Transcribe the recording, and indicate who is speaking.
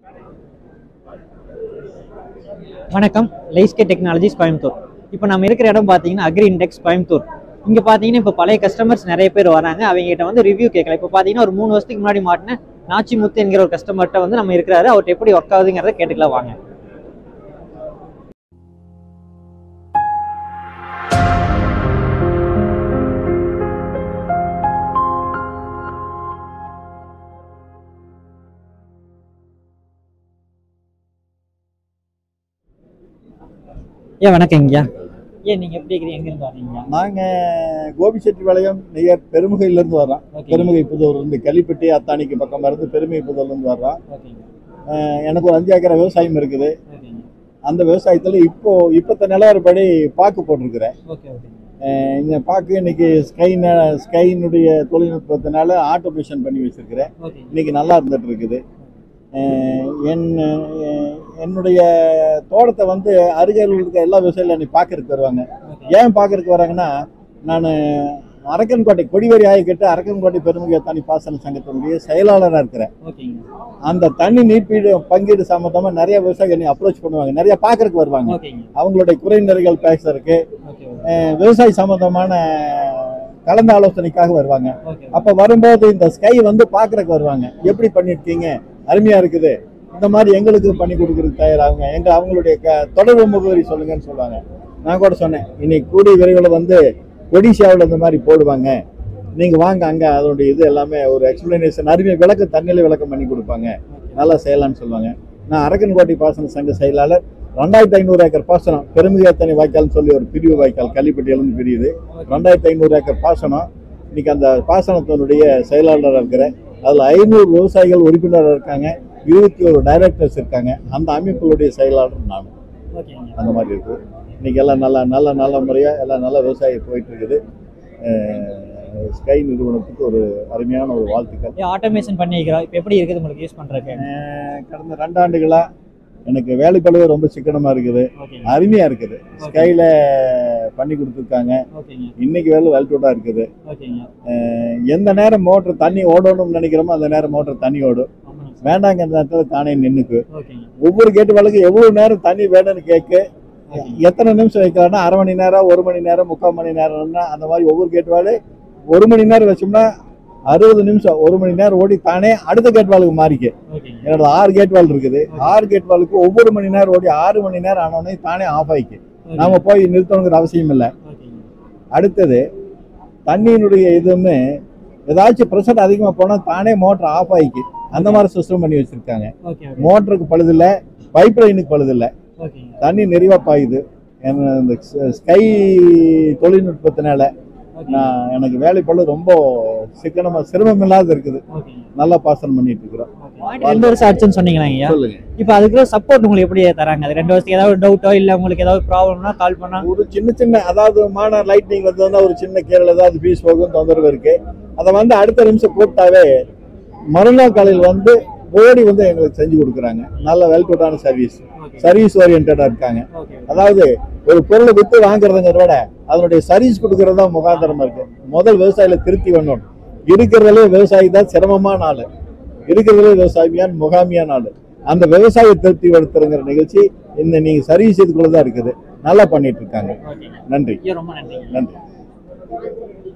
Speaker 1: வணக்கம் லைஸ்கே டெக்னாலஜிஸ் கோயம்புத்தூர் இப்போ நம்ம இருக்கிற இடம் பார்த்தீங்கன்னா அக்ரி இண்டெக்ஸ் கோயம்புத்தூர் இங்கே பார்த்தீங்கன்னா இப்போ பழைய கஸ்டமர்ஸ் நிறைய பேர் வராங்க அவங்க கிட்ட வந்து ரிவ்யூ கேட்கலாம் இப்போ பார்த்தீங்கன்னா ஒரு மூணு வருஷத்துக்கு முன்னாடி மாட்டின நாச்சிமுத்து என்கிற ஒரு கஸ்டமர்கிட்ட வந்து நம்ம இருக்கிறாரு அவர்கிட்ட எப்படி ஒர்க் ஆகுதுங்கிறத கேட்டுக்கலாம் வாங்க ஏன் வணக்கம் ஐயா ஏன் நீங்கள் எப்படி இருக்கிறீங்க எங்கேருந்து வரீங்க
Speaker 2: நாங்க கோபிச்செட்டிப்பாளையம் நியர் பெருமுகையிலேருந்து வர்றோம்
Speaker 1: ஓகே
Speaker 2: பெருமுகை புதூர் இருந்து கள்ளிப்பட்டி அத்தானிக்கு பக்கம் இருந்து பெருமுகை புதூர்லேருந்து வர்றோம்
Speaker 1: ஓகேங்க
Speaker 2: அஹ் எனக்கு ஒரு அஞ்சு ஏக்கர் விவசாயம் இருக்குது
Speaker 1: ஓகேங்க
Speaker 2: அந்த விவசாயத்தில் இப்போ இப்போத்த நிலவரப்படி பாக்கு போட்டிருக்கிறேன்
Speaker 1: ஓகே ஓகேங்க
Speaker 2: அஹ் இந்த பாக்கு இன்னைக்கு ஸ்கைன ஸ்கைனுடைய தொழில்நுட்பத்தினால ஆட்டோமேஷன் பண்ணி வச்சிருக்கிறேன்
Speaker 1: ஓகேங்க
Speaker 2: இன்னைக்கு நல்லா இருந்துட்டு இருக்குது அஹ் என் அஹ் என்னுடைய தோட்டத்தை வந்து அருகில் இருக்க எல்லா விவசாயிகளும் என்னை பார்க்கறதுக்கு வருவாங்க
Speaker 1: ஓகே
Speaker 2: ஏன் பார்க்கறதுக்கு வராங்கன்னா நான் அரக்கன்கோட்டை கொடிவரி ஆயக்கட்டு அரக்கன்கோட்டை பெருமுக தண்ணி பாசன சங்கத்தினுடைய செயலாளராக இருக்கிறேன்
Speaker 1: ஓகேங்க
Speaker 2: அந்த தண்ணி நீர்ப்பீடு பங்கீடு சம்மந்தமாக நிறைய விவசாயிகள் என்னை அப்ரோச் பண்ணுவாங்க நிறைய பார்க்கறதுக்கு வருவாங்க
Speaker 1: ஓகேங்க
Speaker 2: அவங்களுடைய குறை நிறைகள் பேசுறதுக்கு
Speaker 1: ஓகே
Speaker 2: அஹ் விவசாய சம்பந்தமான கலந்து ஆலோசனைக்காக வருவாங்க
Speaker 1: ஓகே
Speaker 2: அப்போ வரும்போது இந்த ஸ்கை வந்து பார்க்கறதுக்கு வருவாங்க எப்படி பண்ணியிருக்கீங்க அருமையா இருக்குது இந்த மாதிரி எங்களுக்கு பண்ணி கொடுக்கறதுக்கு தயாராகுங்க எங்க அவங்களுடைய க- தொடர்பு முகவரி சொல்லுங்கன்னு சொல்லுவாங்க நான் கூட சொன்னேன் இன்னைக்கு கூடிய விரைவில் வந்து ஒடிஷாவில் இந்த மாதிரி போடுவாங்க நீங்க வாங்க அங்க அதனுடைய இது எல்லாமே ஒரு எக்ஸ்பிளனேஷன் அருமை விளக்கம் தண்ணியில விளக்கம் பண்ணி கொடுப்பாங்க நல்லா செய்யலாம்னு சொல்லுவாங்க நான் அரக்கன்கோட்டை பாசன சங்க செயலாளர் ரெண்டாயிரத்தி ஐநூறு ஏக்கர் பாசனம் பெருமிகத்தனி வாய்க்கால்னு சொல்லி ஒரு பிரிவு வாய்க்கால் கள்ளிப்பட்டியிலிருந்து பிரியுது ரெண்டாயிரத்தி ஐநூறு ஏக்கர் பாசனம் இன்னைக்கு அந்த பாசனத்தினுடைய செயலாளராக இருக்கிறேன் அதில் ஐநூறு விவசாயிகள் உறுப்பினராக இருக்காங்க இருபத்தி ஒரு டைரக்டர்ஸ் இருக்காங்க அந்த அமைப்புகளுடைய செயலாளர் நான்
Speaker 1: ஓகேங்க
Speaker 2: அந்த மாதிரி இருக்கு இன்னைக்கு எல்லாம் நல்லா நல்ல நல்ல முறையாக எல்லாம் நல்ல விவசாயம் போயிட்டு இருக்குது அஹ் ஸ்கை நிறுவனத்துக்கு ஒரு அருமையான ஒரு வாழ்த்துக்கள்
Speaker 1: ஆட்டோமேஷன் பண்ணி வைக்கிறோம் இப்போ எப்படி இருக்குது உங்களுக்கு யூஸ் பண்ணுறதுக்கு
Speaker 2: அஹ் கடந்த ரெண்டாண்டுகளா எனக்கு வேலைப்பளவே ரொம்ப சிக்கனமா இருக்குது
Speaker 1: ஓகேங்க
Speaker 2: அருமையா இருக்குது ஸ்கைல பண்ணி கொடுத்துருக்காங்க
Speaker 1: ஓகேங்க
Speaker 2: இன்னைக்கு வேலை வெல்டோடா இருக்குது
Speaker 1: ஓகேங்க
Speaker 2: அஹ் எந்த நேரம் மோட்டர் தண்ணி ஓடணும்னு நினைக்கிறோமோ அந்த நேரம் மோட்டர் தண்ணி ஓடும்
Speaker 1: ஆமாங்க
Speaker 2: வேண்டாங்கிற நேரத்தில் தானே நின்னுக்கு
Speaker 1: ஓகேங்க
Speaker 2: ஒவ்வொரு கேட்டு வழக்கு எவ்வளவு நேரம் தண்ணி வேணும்னு கேட்கு எத்தனை நிமிஷம் வைக்கலாம்னா அரை மணி நேரம் ஒரு மணி நேரம் முக்கால் மணி நேரம்னா அந்த மாதிரி ஒவ்வொரு கேட் வாழு ஒரு மணி நேரம் வச்சோம்னா அறுபது நிமிஷம் ஒரு மணி நேரம் ஓடி தானே அடுத்த கேட் வாளுக்கு மாறிக்கு
Speaker 1: ஓகேங்க
Speaker 2: என்னோட ஆறு கேட் வால் இருக்குது ஆறு கேட் வாலுக்கு ஒவ்வொரு மணி நேரம் ஓடி ஆறு மணி நேரம் ஆனோடனே தானே ஆஃப் ஆயிக்கு நாம போய் நிறுத்தணுங்கிற அவசியம் இல்லை
Speaker 1: ஓகேங்க
Speaker 2: அடுத்தது தண்ணியினுடைய இதுவுமே ஏதாச்சும் ப்ரெஷர் அதிகமாக போனால் தானே மோட்டர் ஆஃப் ஆயிக்கு அந்த மாதிரி சிஸ்டம் பண்ணி வச்சிருக்காங்க
Speaker 1: ஓகே ஓகே
Speaker 2: மோட்டருக்கு பழுதில்ல பைப் லைனுக்கு பழுதில்ல
Speaker 1: ஓகேங்க
Speaker 2: தண்ணி நிறைவா பாயுது என்ன இந்த ஸ்கை தொழில்நுட்பத்தினால
Speaker 1: ஓகே
Speaker 2: நான் எனக்கு வேலை பழு ரொம்ப சிக்கனமா சிரமம் இல்லாத இருக்குது
Speaker 1: ஓகேங்க
Speaker 2: நல்லா பாசனம் பண்ணிட்டு இருக்கிறோம்
Speaker 1: ஓகே ரெண்டு வருஷம் ஆச்சுன்னு சொன்னீங்களா ஐயா
Speaker 2: சொல்லுங்க
Speaker 1: இப்போ அதுக்கு சப்போர்ட் உங்களுக்கு எப்படி தராங்க அது ரெண்டு வருஷத்துக்கு ஏதாவது டவுட்டோ இல்லை உங்களுக்கு ஏதாவது ப்ராப்ளம்னா கால் பண்ணா
Speaker 2: ஒரு சின்ன சின்ன அதாவது மான லைட்னிங் வந்ததுன்னா ஒரு சின்ன கீரல் ஏதாவது பீஸ் போகும் தொந்தரவு இருக்கு அதை வந்து அடுத்த நிமிஷம் கூப்பிட்டாவே மறுநாள் காலையில் வந்து ஓடி வந்து எங்களுக்கு செஞ்சு கொடுக்குறாங்க நல்ல வெல்குட்டான சர்வீஸ்
Speaker 1: ஓகே
Speaker 2: சர்வீஸ் ஓரியன்டா இருக்காங்க
Speaker 1: ஓகே
Speaker 2: அதாவது ஒரு பொருளை வித்து வாங்குறதுங்கிறத விட அதனுடைய சர்வீஸ் கொடுக்கறது தான் முகாந்திரமா இருக்கு முதல் விவசாயில திருத்தி வரணும் இருக்கிறதுலே விவசாயி தான் சிரமமான ஆளு இருக்கிறதுலே விவசாயியான முகாமியான ஆளு அந்த விவசாய திருப்தி படுத்துறங்கிற நிகழ்ச்சி இந்த நீங்க சர்வீஸ் இதுக்குள்ள தான் இருக்குது நல்லா பண்ணிட்டு இருக்காங்க
Speaker 1: ஓகேங்க
Speaker 2: நன்றி
Speaker 1: ஐயா ரொம்ப நன்றி
Speaker 2: நன்றி